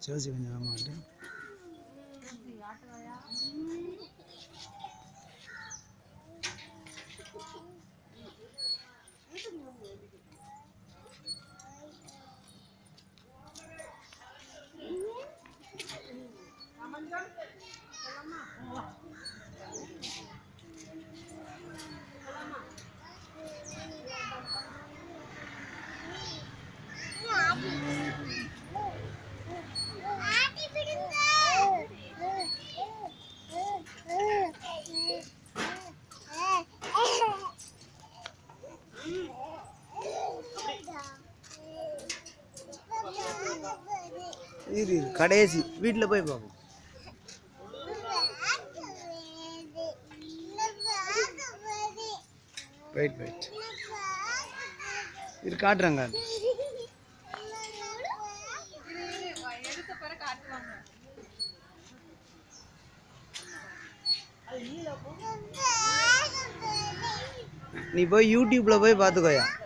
ஜோசி கொஞ்சம் ஆமாட்டு இரு இரு, கடைசி வீட்டில் போய் பார்ப்போம் வெயிட் வெயிட் இது காட்டுறேங்க நீ போய் யூடியூப்ல போய் பார்த்துக்கோயா